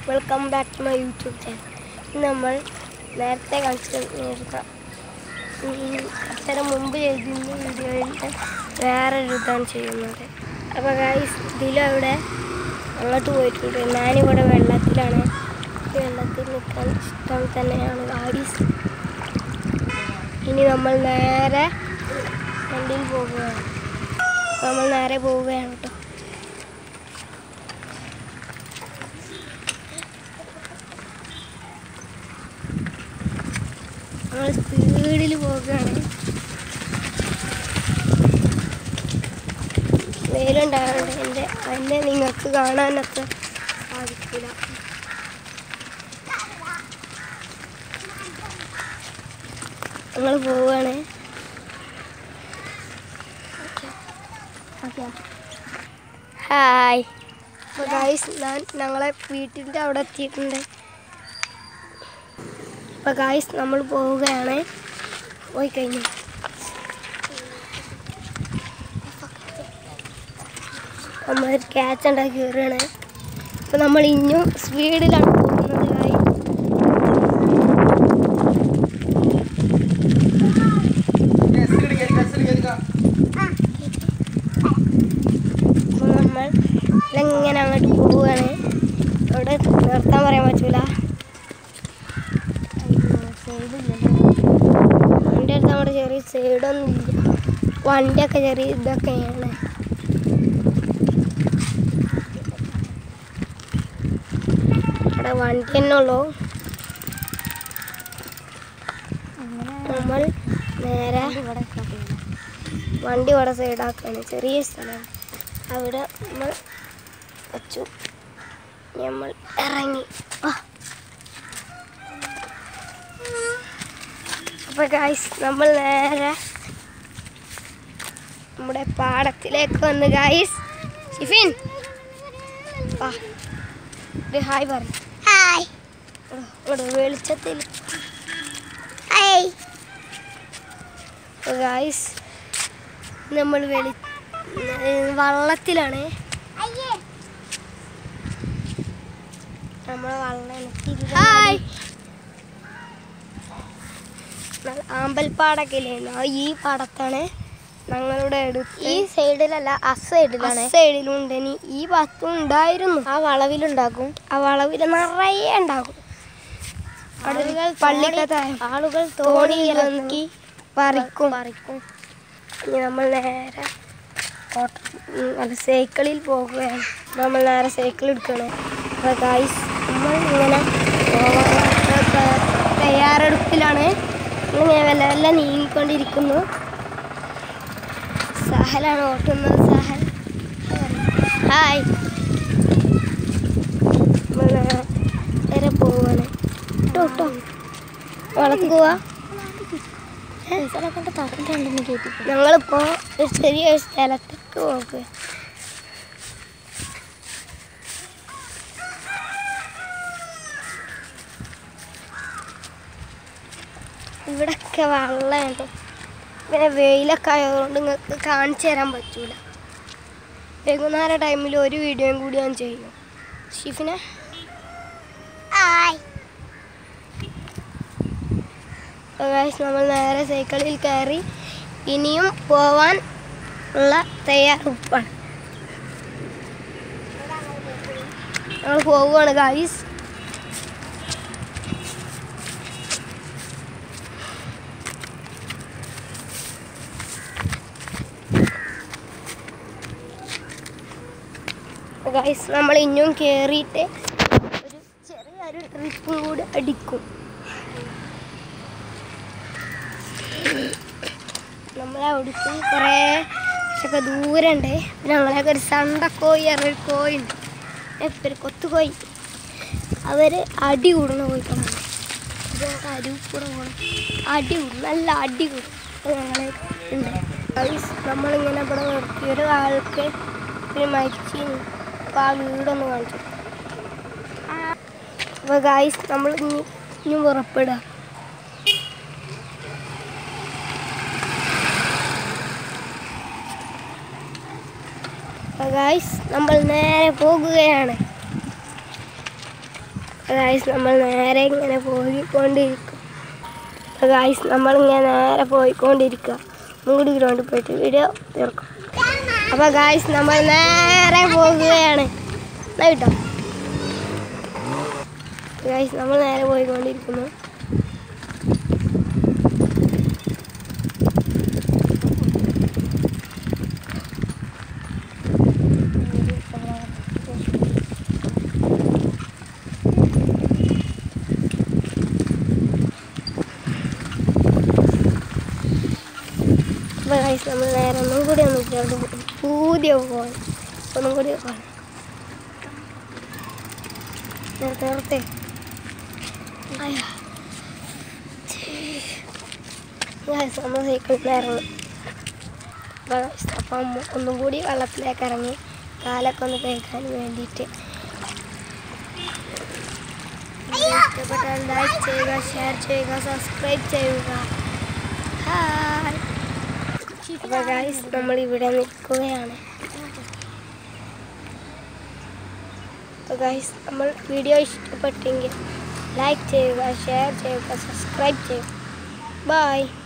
Welcome back to my YouTube channel ഇന്ന് നമ്മൾ നേരത്തെ കളിച്ചിരുന്ന അത്തരം മുമ്പ് ചെയ്തിരുന്ന വീഡിയോയുടെ വേറൊരു ഇതാണ് ചെയ്യുന്നത് അപ്പോൾ ഗൈസ് ഇതിലും അവിടെ അങ്ങോട്ട് പോയിട്ടുണ്ട് ഞാനിവിടെ വെള്ളത്തിലാണ് ഈ വെള്ളത്തിൽ നിൽക്കാൻ ഇഷ്ടം തന്നെയാണ് ഗാഡീസ് ഇനി നമ്മൾ നേരെ വണ്ടിയിൽ പോകുകയാണ് നമ്മൾ നേരെ പോവുകയാണ് കേട്ടോ നമ്മൾ സ്പീഡിൽ പോവുകയാണ് വെയിലുണ്ടായതുകൊണ്ട് എൻ്റെ എന്നെ നിങ്ങൾക്ക് കാണാനൊക്കെ സാധിക്കില്ല ഞങ്ങൾ പോവുകയാണ് ഹായ് അപ്പോൾ ഗായ്സ് ഞാൻ ഞങ്ങളെ വീട്ടിൻ്റെ അവിടെ എത്തിയിട്ടുണ്ട് അപ്പോൾ ഗായ്സ് നമ്മൾ പോവുകയാണ് പോയി കഴിഞ്ഞു നമ്മൾ ക്യാച്ച് ഉണ്ടാക്കി കയറുകയാണ് അപ്പോൾ നമ്മൾ ഇനിയും സ്പീഡിലാണ് പോകുന്നത് ഗായ് അപ്പോൾ നമ്മൾ ഇങ്ങനെ അങ്ങോട്ട് പോവുകയാണ് അവിടെ നിർത്താൻ പറയാൻ പറ്റൂല വണ്ടി അടുത്ത് നമ്മുടെ ചെറിയ സൈഡൊന്നും ഇല്ല വണ്ടിയൊക്കെ ചെറിയ ഇതൊക്കെയാണ് അവിടെ വണ്ടി തന്നെ ഉള്ളൂ നമ്മൾ നേരെ വണ്ടി ഇവിടെ സൈഡാക്കുകയാണ് ചെറിയ സ്ഥലമാണ് അവിടെ നമ്മൾ വച്ചു നമ്മൾ ഇറങ്ങി ആ അപ്പോൾ ഗായ്സ് നമ്മൾ നേരെ നമ്മുടെ പാടത്തിലേക്ക് വന്ന് ഗായ്സ് ഷിഫിൻ ആ ഒരു ഹായ് പറയും ഹായ് ഇവിടെ വെളിച്ചത്തിൽ ഹായ് ഗായ്സ് നമ്മൾ വെളി വള്ളത്തിലാണ് നമ്മൾ വള്ളം ഹായ് ആമ്പൽപ്പാടൊക്കെ ഇല്ലേ ആ ഈ പാടത്താണ് ഞങ്ങളുടെ അടുത്ത് ഈ സൈഡിലല്ല ആ സൈഡിലാണ് സൈഡിലും ഉണ്ട് ഇനി ഈ ഭാഗത്തും ഉണ്ടായിരുന്നു ആ വളവിലുണ്ടാക്കും ആ വളവിൽ നിറയെ ഉണ്ടാകും ആളുകൾ പള്ളിക്കത്തായ ആളുകൾ തോണി തോണി ഇറക്കി ഇറക്കി പറിക്കും പറിക്കും ഇനി നമ്മൾ നേരെ ഓട്ട- ഉം, അല്ല സൈക്കിളിൽ പോകുകയാണ് നമ്മൾ നേരെ സൈക്കിൾ എടുക്കുകയാണ് അപ്പോൾ ഗായ്സ് നമ്മൾ ഇങ്ങനെ പോവാനുള്ള ത- തയ്യാറെടുപ്പിലാണ് ഇങ്ങനെ വല്ല വല്ല നീങ്ങിക്കൊണ്ടിരിക്കുന്നു സഹലാണ് ഓട്ടുന്നത് സഹൽ ഹായ് നമ്മൾ നേരെ- നേരെ പോവാണ് കേട്ടോ കേട്ടോ വളർത്തി പോവാ കൊണ്ട് തറന്നിട്ടുണ്ടെന്ന് കേട്ടിട്ട് ഞങ്ങളിപ്പോ ഒരു ചെറിയ സ്ഥലത്തേക്ക് പോകുക ഇവിടൊക്കെ വെള്ളമാണ് പിന്നെ വെയിലൊക്കെ ആയതുകൊണ്ട് നിങ്ങൾക്ക് കാണിച്ചു തരാൻ പറ്റൂല വൈകുന്നേര ടൈമിൽ ഒരു വീഡിയോയും കൂടി ഞാൻ ചെയ്യും ഷിഫിനെ ഗൈസ് നമ്മൾ നേരെ സൈക്കിളിൽ കയറി ഇനിയും പോവാൻ ഉള്ള തയ്യാറെടുപ്പാണ് ഞങ്ങൾ പോവുകയാണ് ഗൈസ് ഗൈസ് നമ്മൾ ഇനിയും കയറിയിട്ട് ഒരു ചെറിയൊരു ട്രിപ്പും കൂടി അടിക്കും നമ്മളെ അവിടേക്ക് കുറേ പക്ഷെ ദൂരമുണ്ട് പിന്നെ നമ്മളെയൊക്കെ ഒരു സണ്ടക്കോയി പറഞ്ഞൊരു കോയി ഉണ്ട് എപ്പോഴും കൊത്തുകോയി അവർ അടി കൂടുന്ന കോഴിക്കളാണ് ഇത് അരുക്കൂടെ പോകണം അടി കൂടും നല്ല അടി കൂടും അപ്പോൾ ഞങ്ങളെ ഉണ്ട് ഗൈസ് നമ്മളിങ്ങനെ ഇവിടെ നിർത്തി ഒരു ആൾക്ക് ഒരു മരിച്ചിരുന്നു അപ്പോൾ ആ വീടൊന്ന് കാണിച്ചു അപ്പോൾ ഗൈസ് നമ്മൾ ഇനി ഇനി പുറപ്പെടുക ഗൈസ് നമ്മൾ നേരെ പോകുകയാണ് ഗായ്സ് നമ്മൾ നേരെ ഇങ്ങനെ പോയിക്കൊണ്ടിരിക്കും ഗായ്സ് നമ്മളിങ്ങനെ നേരെ പോയിക്കൊണ്ടിരിക്കുക മൂടി ഗ്രൗണ്ടിൽ പോയിട്ട് വീഡിയോ തീർക്കും അപ്പോൾ ഗായ്സ് നമ്മൾ നേരെ പോകുകയാണ് എന്നാ കേട്ടോ ഗായ്സ് നമ്മൾ നേരെ പോയിക്കൊണ്ടിരിക്കുന്നു അപ്പോൾ ഗായ്സ് നമ്മൾ നേരെ ഒന്നും കൂടി ഒന്ന് ഗ്രൗണ്ടിൽ പോകും പുതിയ പോകാൻ ഒന്നും കൂടി പോകാൻ നേരത്തെ നേരത്തെ അയ്യോ. ഗായ്സ് നമ്മൾ സൈക്കിളിൽ ഇറങ്ങി അപ്പോൾ ഗായ്സ് അപ്പം ഒന്നും കൂടി വെള്ളത്തിലേക്ക് ഇറങ്ങി കാലൊക്കെ ഒന്ന് കഴിക്കാൻ വേണ്ടിയിട്ട് ഇഷ്ടപ്പെട്ടാൽ ലൈക്ക് ചെയ്യുക ഷെയർ ചെയ്യുക സബ്സ്ക്രൈബ് ചെയ്യുക ഹായ് അപ്പോൾ ഗായ്സ് നമ്മൾ ഇവിടെ നിൽക്കുകയാണ് അപ്പോൾ ഗായ്സ് നമ്മൾ വീഡിയോ ഇഷ്ടപ്പെട്ടെങ്കിൽ ലൈക്ക് ചെയ്യുക ഷെയർ ചെയ്യുക സബ്സ്ക്രൈബ് ചെയ്യുക ബൈ